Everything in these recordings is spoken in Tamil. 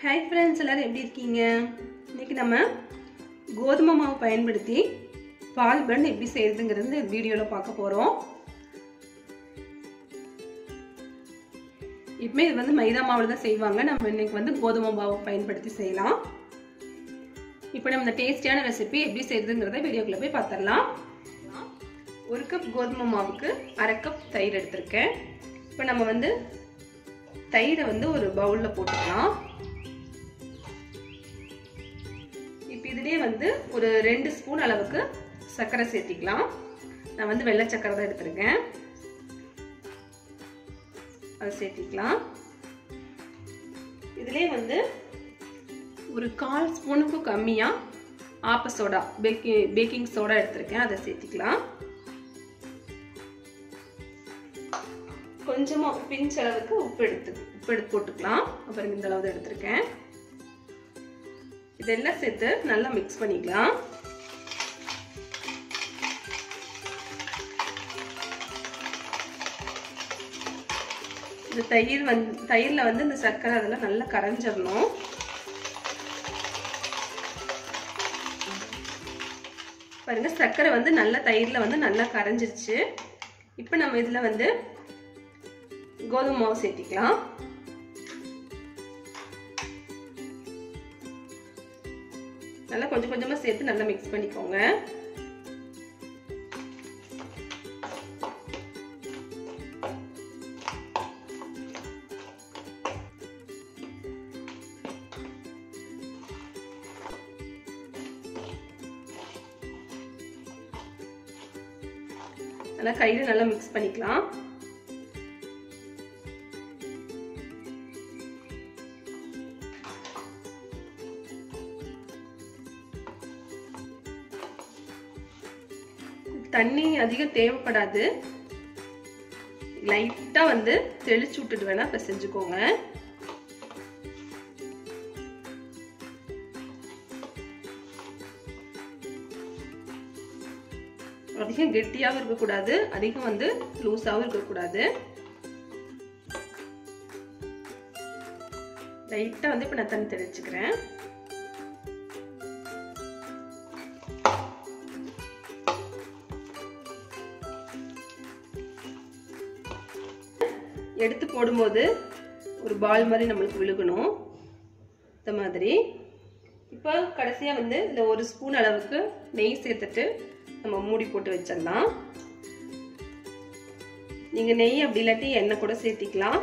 ஹாய் ஃப்ரெண்ட்ஸ் எல்லாரும் எப்படி இருக்கீங்க இன்னைக்கு நம்ம கோதுமை மாவு பயன்படுத்தி பால் பன் எப்படி செய்யறதுங்கிறது இந்த வீடியோவில் பார்க்க போகிறோம் இப்பவுமே இது வந்து மைதா மாவில் தான் செய்வாங்க நம்ம இன்னைக்கு வந்து கோதுமை மாவை பயன்படுத்தி செய்யலாம் இப்போ நம்ம இந்த டேஸ்டியான ரெசிபி எப்படி செய்யறதுங்கிறத வீடியோக்குள்ளே போய் பார்த்துடலாம் ஒரு கப் கோதுமை மாவுக்கு அரை கப் தயிர் எடுத்திருக்கேன் இப்போ நம்ம வந்து தயிரை வந்து ஒரு பவுலில் போட்டுக்கலாம் இப்போ இதுலேயே வந்து ஒரு ரெண்டு ஸ்பூன் அளவுக்கு சர்க்கரை சேர்த்திக்கலாம் நான் வந்து வெள்ளை சர்க்கரை தான் எடுத்திருக்கேன் அதை சேர்த்திக்கலாம் இதுலேயே வந்து ஒரு கால் ஸ்பூனுக்கும் கம்மியாக ஆப்ப சோடா பேக்கி பேக்கிங் சோடா எடுத்திருக்கேன் அதை சேர்த்திக்கலாம் கொஞ்சமாக பிஞ்ச் அளவுக்கு உப்பு எடுத்து உப்பு எடுத்து போட்டுக்கலாம் அப்புறம் இந்த அளவு எடுத்திருக்கேன் இதெல்லாம் சேர்த்து நல்லா மிக்ஸ் பண்ணிக்கலாம் இந்த தயிர் வந்து தயிரில் வந்து இந்த சர்க்கரை அதெல்லாம் நல்லா கரைஞ்சிடணும் பாருங்க சர்க்கரை வந்து நல்லா தயிரில் வந்து நல்லா கரைஞ்சிருச்சு இப்போ நம்ம இதில் வந்து கோதுமை மாவு சேர்த்திக்கலாம் நல்லா கொஞ்சம் கொஞ்சமாக சேர்த்து நல்லா மிக்ஸ் பண்ணிக்கோங்க நல்லா கையில் நல்லா மிக்ஸ் பண்ணிக்கலாம் தண்ணி அதிகம் தேவைப்படாது லைட்டா வந்து தெளிச்சு விட்டுட்டு வேணா இப்ப செஞ்சுக்கோங்க அதிகம் கெட்டியாகவும் இருக்கக்கூடாது அதிகம் வந்து லூஸாகவும் இருக்கக்கூடாது லைட்டாக வந்து இப்போ நான் தண்ணி தெளிச்சுக்கிறேன் எடுத்து போடும்போது ஒரு பால் மாதிரி நம்மளுக்கு விழுகணும் இந்த மாதிரி இப்போ கடைசியாக வந்து இதில் ஒரு ஸ்பூன் அளவுக்கு நெய் சேர்த்துட்டு நம்ம மூடி போட்டு வச்சிடலாம் நீங்கள் நெய் அப்படி இல்லாட்டி எண்ணெய் கூட சேர்த்திக்கலாம்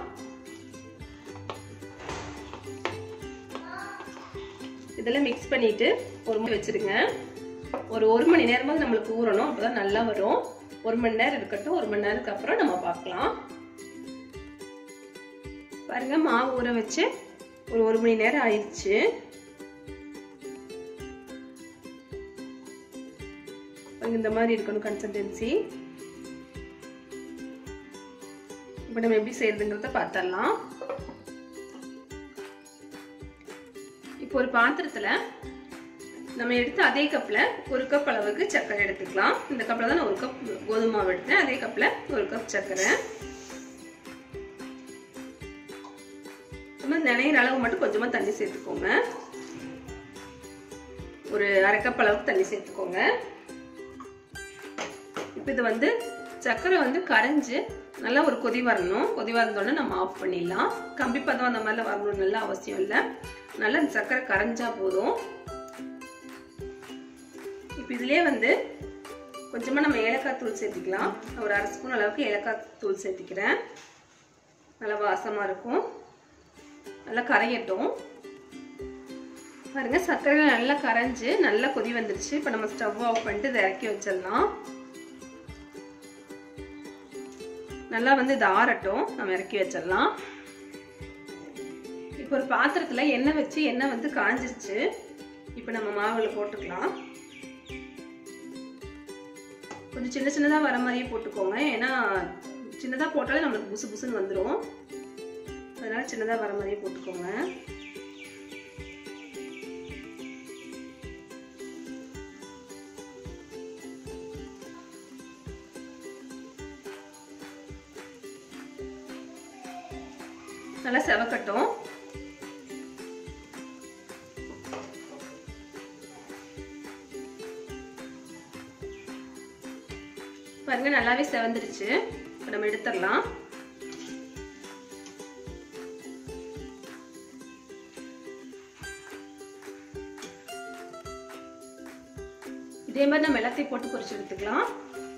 இதெல்லாம் மிக்ஸ் பண்ணிட்டு ஒரு மணி வச்சிருங்க ஒரு ஒரு மணி நேரமாக நம்மளுக்கு ஊறணும் அப்போதான் நல்லா வரும் ஒரு மணி நேரம் இருக்கட்டும் ஒரு மணி நேரத்துக்கு அப்புறம் நம்ம பார்க்கலாம் பாருங்க மாவு ஊற வச்சு ஒரு ஒரு மணி நேரம் ஆயிடுச்சு இந்த மாதிரி இருக்கணும் கன்சிஸ்டன்சி இப்போ நம்ம எப்படி செய்யறதுங்கிறத பார்த்துடலாம் இப்போ ஒரு பாத்திரத்தில் நம்ம எடுத்து அதே கப்பில் ஒரு கப் அளவுக்கு சர்க்கரை எடுத்துக்கலாம் இந்த கப்பில் தான் நான் ஒரு கப் கோதுமை மாவு எடுத்தேன் அதே கப்பில் ஒரு கப் சர்க்கரை சும்மா நினைகிற அளவு மட்டும் கொஞ்சமாக தண்ணி சேர்த்துக்கோங்க ஒரு அரை கப் அளவுக்கு தண்ணி சேர்த்துக்கோங்க இப்போ இது வந்து சர்க்கரை வந்து கரைஞ்சு நல்லா ஒரு கொதி வரணும் கொதி வரந்தோடனே நம்ம ஆஃப் பண்ணிடலாம் கம்பி பதம் அந்த மாதிரிலாம் வரணும் நல்லா அவசியம் இல்லை நல்லா இந்த சர்க்கரை கரைஞ்சா போதும் இப்போ இதுலேயே வந்து கொஞ்சமாக நம்ம ஏலக்காய் தூள் சேர்த்திக்கலாம் ஒரு அரை ஸ்பூன் அளவுக்கு ஏலக்காய் தூள் சேர்த்திக்கிறேன் நல்லா வாசமாக இருக்கும் நல்லா கரையட்டும் பாருங்க சர்க்கரை நல்லா கரைஞ்சு நல்லா கொதி வந்துருச்சு இப்போ நம்ம ஸ்டவ் ஆஃப் பண்ணிட்டு இதை இறக்கி வச்சிடலாம் நல்லா வந்து இது ஆறட்டும் நம்ம இறக்கி வச்சிடலாம் இப்போ ஒரு பாத்திரத்தில் எண்ணெய் வச்சு எண்ணெய் வந்து காஞ்சிருச்சு இப்போ நம்ம மாவில் போட்டுக்கலாம் கொஞ்சம் சின்ன சின்னதாக வர மாதிரியே போட்டுக்கோங்க ஏன்னா சின்னதாக போட்டாலே நம்மளுக்கு புசு புசுன்னு வந்துடும் அதனால சின்னதாக வர மாதிரியே போட்டுக்கோங்க நல்லா செவக்கட்டும் பாருங்க நல்லாவே செவந்துருச்சு இப்போ நம்ம எடுத்துடலாம் இதே மாதிரி நம்ம எல்லாத்தையும் போட்டு பொரிச்சு எடுத்துக்கலாம்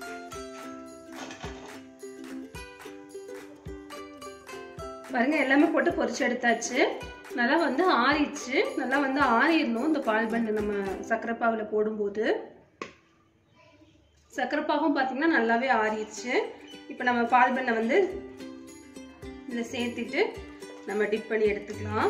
பாருங்க எல்லாமே போட்டு பொரிச்சு எடுத்தாச்சு நல்லா வந்து ஆறிடுச்சு நல்லா வந்து ஆறிடணும் இந்த பால் பண்டு நம்ம சர்க்கரை பாவில் போடும்போது சர்க்கரை பாகும் பார்த்தீங்கன்னா நல்லாவே ஆறிடுச்சு இப்போ நம்ம பால் பண்ணை வந்து இதில் சேர்த்துட்டு நம்ம டிப் பண்ணி எடுத்துக்கலாம்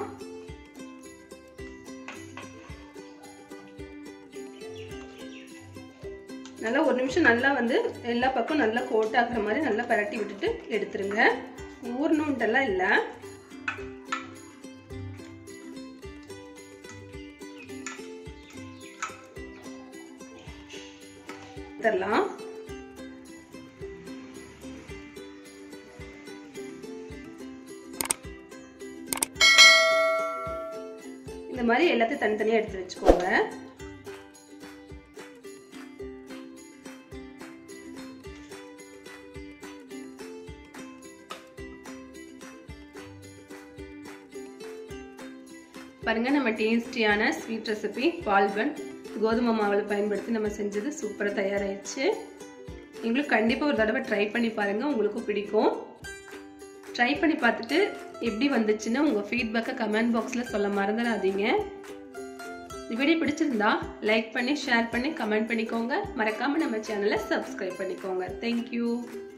நல்லா ஒரு நிமிஷம் நல்லா வந்து எல்லா பக்கம் நல்லா கோட் ஆகுற மாதிரி நல்லா பரட்டி விட்டுட்டு எடுத்துருங்க ஊறணுன்ட்டெல்லாம் இல்லை தரலாம் இந்த மாதிரி எல்லாத்தையும் தனித்தனியாக எடுத்து வச்சுக்கோங்க பாருங்க நம்ம டேஸ்டியான ஸ்வீட் ரெசிபி பால்பன் கோதுமை மாவில் பயன்படுத்தி நம்ம செஞ்சது சூப்பராக தயாராகிடுச்சு எங்களுக்கு கண்டிப்பாக ஒரு தடவை ட்ரை பண்ணி பாருங்கள் உங்களுக்கும் பிடிக்கும் ட்ரை பண்ணி பார்த்துட்டு எப்படி வந்துச்சுன்னு உங்கள் ஃபீட்பேக்கை கமெண்ட் பாக்ஸில் சொல்ல மறந்துடாதீங்க இந்த வீடியோ பிடிச்சிருந்தா லைக் பண்ணி ஷேர் பண்ணி கமெண்ட் பண்ணிக்கோங்க மறக்காமல் நம்ம சேனலை சப்ஸ்கிரைப் பண்ணிக்கோங்க தேங்க்யூ